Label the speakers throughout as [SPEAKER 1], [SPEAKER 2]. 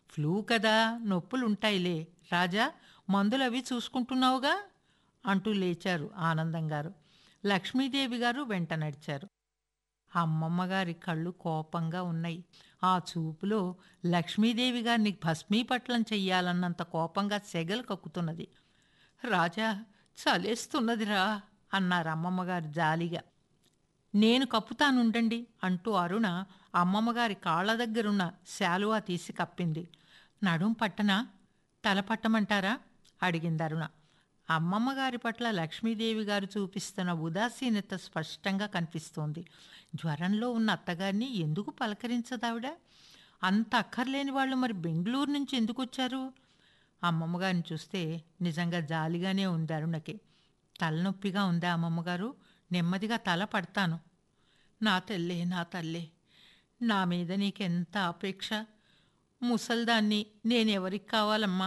[SPEAKER 1] flu కదా నొప్పులుంటాయిలే రాజా మందులవి చూసుకుంటున్నావుగా అంటూ లేచారు ఆనందం గారు లక్ష్మీదేవి గారు వెంట నడిచారు అమ్మమ్మ గారి కళ్ళు కోపంగా ఉన్నాయి ఆ చూపులో లక్ష్మీదేవి గారిని భస్మీపట్లం చెయ్యాలన్నంత కోపంగా సెగలు కక్కుతున్నది రాజా చలేస్తున్నదిరా అన్నారు అమ్మమ్మగారు జాలిగా నేను కప్పుతానుండండి అంటూ అరుణ అమ్మమ్మగారి కాళ్ళ దగ్గరున్న శాలువా తీసి కప్పింది నడుం పట్టనా తల పట్టమంటారా అడిగింది అరుణ అమ్మమ్మగారి పట్ల లక్ష్మీదేవి గారు చూపిస్తున్న ఉదాసీనత స్పష్టంగా కనిపిస్తోంది జ్వరంలో ఉన్న అత్తగారిని ఎందుకు పలకరించదావిడ అంత అక్కర్లేని వాళ్ళు మరి బెంగళూరు నుంచి ఎందుకు వచ్చారు అమ్మమ్మగారిని చూస్తే నిజంగా జాలిగానే ఉంది అరుణకి తలనొప్పిగా ఉందా అమ్మమ్మగారు నెమ్మదిగా తల పడతాను నా తల్లే నా తల్లే నా మీద నీకెంత అపేక్ష ముసల్దాన్ని నేనెవరికి కావాలమ్మా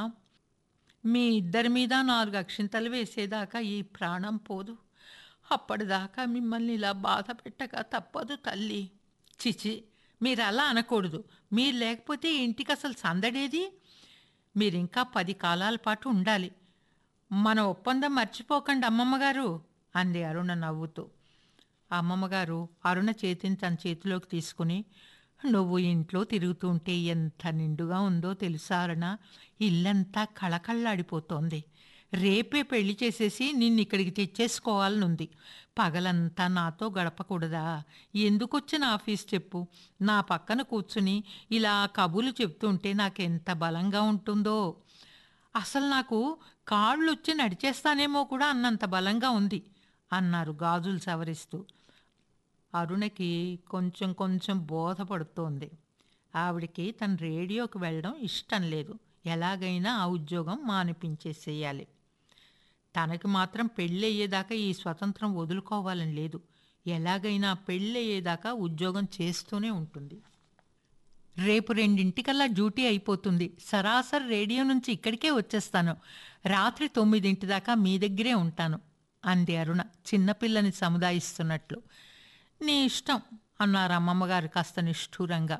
[SPEAKER 1] మీ ఇద్దరి మీద నాలుగు అక్షింతలు వేసేదాకా ఈ ప్రాణం పోదు అప్పటిదాకా మిమ్మల్ని ఇలా బాధ పెట్టక తప్పదు తల్లి చిచి మీరు అలా అనకూడదు మీరు లేకపోతే ఈ ఇంటికి అసలు సందడేది మీరు ఇంకా పది కాలాల పాటు ఉండాలి మన ఒప్పందం మర్చిపోకండి అమ్మమ్మగారు అంది అరుణ నవ్వుతూ అమ్మమ్మగారు అరుణ చేతిని తన చేతిలోకి తీసుకుని నువ్వు ఇంట్లో తిరుగుతుంటే ఎంత నిండుగా ఉందో తెలుసా అరుణ ఇల్లంతా కళకళ్ళాడిపోతోంది రేపే పెళ్లి చేసేసి నిన్ను ఇక్కడికి తెచ్చేసుకోవాలనుంది పగలంతా నాతో గడపకూడదా ఎందుకు వచ్చిన ఆఫీస్ చెప్పు నా పక్కన కూర్చుని ఇలా కబుర్లు చెప్తుంటే నాకెంత బలంగా ఉంటుందో అసలు నాకు కాళ్ళు వచ్చి నడిచేస్తానేమో కూడా అన్నంత బలంగా ఉంది అన్నారు గాజులు సవరిస్తూ అరుణకి కొంచెం కొంచెం బోధపడుతోంది ఆవిడికి తన రేడియోకి వెళ్ళడం ఇష్టం లేదు ఎలాగైనా ఆ ఉద్యోగం మానిపించేసేయాలి తనకి మాత్రం పెళ్ళి అయ్యేదాకా ఈ స్వతంత్రం వదులుకోవాలని లేదు ఎలాగైనా పెళ్ళి అయ్యేదాకా ఉద్యోగం చేస్తూనే ఉంటుంది రేపు రెండింటికల్లా డ్యూటీ అయిపోతుంది సరాసరి రేడియో నుంచి ఇక్కడికే వచ్చేస్తాను రాత్రి తొమ్మిదింటి దాకా మీ దగ్గరే ఉంటాను అంది అరుణ చిన్నపిల్లని సముదాయిస్తున్నట్లు నీ ఇష్టం అన్నారు అమ్మమ్మగారు కాస్త నిష్ఠూరంగా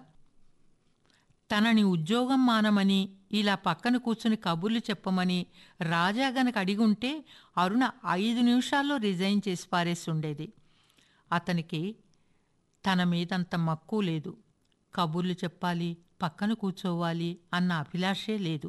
[SPEAKER 1] తనని ఉద్యోగం మానమని ఇలా పక్కన కూర్చుని కబుర్లు చెప్పమని రాజా గనక అడిగుంటే అరుణ ఐదు నిమిషాల్లో రిజైన్ చేసి పారేసి ఉండేది అతనికి తన మీదంత మక్కువ లేదు కబుర్లు చెప్పాలి పక్కన కూర్చోవాలి అన్న అభిలాషే లేదు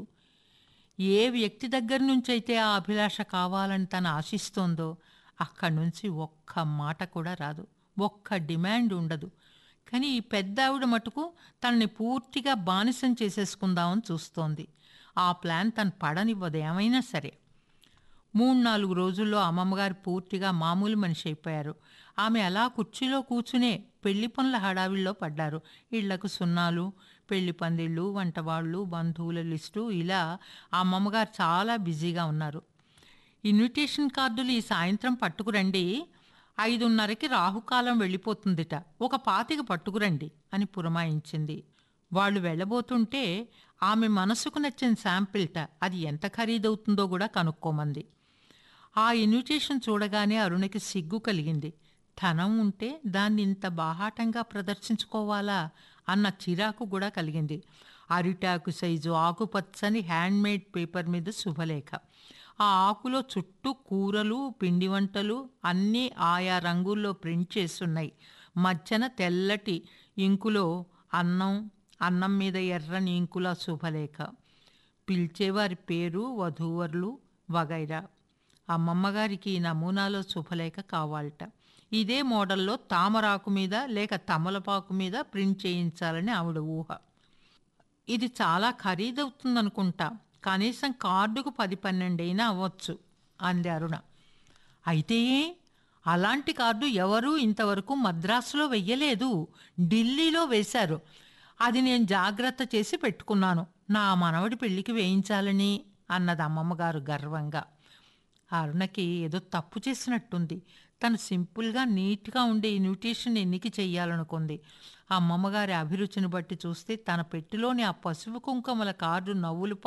[SPEAKER 1] ఏ వ్యక్తి దగ్గర నుంచి అయితే ఆ అభిలాష కావాలని తను ఆశిస్తోందో అక్కడి నుంచి ఒక్క మాట కూడా రాదు ఒక్క డిమాండ్ ఉండదు కానీ ఈ పెద్ద ఆవిడ మటుకు తనని పూర్తిగా బానిసం చేసేసుకుందామని చూస్తోంది ఆ ప్లాన్ తను పడనివ్వదు ఏమైనా సరే మూడు నాలుగు రోజుల్లో అమ్మమ్మగారు పూర్తిగా మామూలు మనిషి అయిపోయారు ఆమె అలా కుర్చీలో కూర్చునే పెళ్లి పనుల హడావిల్లో పడ్డారు ఇళ్లకు సున్నాలు పెళ్లి పందిళ్ళు వంటవాళ్ళు బంధువుల లిస్టు ఇలా ఆ అమ్మమ్మగారు చాలా బిజీగా ఉన్నారు ఇన్విటేషన్ కార్డులు ఈ సాయంత్రం పట్టుకురండి ఐదున్నరకి రాహుకాలం వెళ్ళిపోతుందిట ఒక పాతిక పట్టుకురండి అని పురమాయించింది వాళ్ళు వెళ్ళబోతుంటే ఆమె మనసుకు నచ్చిన శాంపిల్ట అది ఎంత ఖరీదవుతుందో కూడా కనుక్కోమంది ఆ ఇన్విటేషన్ చూడగానే అరుణకి సిగ్గు కలిగింది ధనం ఉంటే దాన్ని ఇంత బాహాటంగా ప్రదర్శించుకోవాలా అన్న చిరాకు కూడా కలిగింది అరిటాకు సైజు ఆకుపచ్చని హ్యాండ్మేడ్ పేపర్ మీద శుభలేఖ ఆ ఆకులో చుట్టూ కూరలు పిండి వంటలు అన్నీ ఆయా రంగుల్లో ప్రింట్ చేస్తున్నాయి మధ్యన తెల్లటి ఇంకులో అన్నం అన్నం మీద ఎర్రని ఇంకుల శుభలేఖ పిలిచేవారి పేరు వధూవరులు వగైరా అమ్మమ్మగారికి ఈ నమూనాలో శుభలేఖ కావాలట ఇదే మోడల్లో తామరాకు మీద లేక తమలపాకు మీద ప్రింట్ చేయించాలని ఆవిడ ఊహ ఇది చాలా ఖరీదవుతుందనుకుంటా కనీసం కార్డుకు పది పన్నెండైనా అవ్వచ్చు అంది అరుణ అయితే అలాంటి కార్డు ఎవరూ ఇంతవరకు మద్రాసులో వెయ్యలేదు ఢిల్లీలో వేశారు అది నేను జాగ్రత్త చేసి పెట్టుకున్నాను నా మనవడి పెళ్లికి వేయించాలని అన్నది అమ్మమ్మగారు గర్వంగా అరుణకి ఏదో తప్పు చేసినట్టుంది తను సింపుల్గా నీట్గా ఉండే ఇన్విటేషన్ ఎన్నికి చెయ్యాలనుకుంది అమ్మమ్మగారి అభిరుచిని బట్టి చూస్తే తన పెట్టిలోని ఆ పసుపు కుంకుమల కార్డు నవ్వులు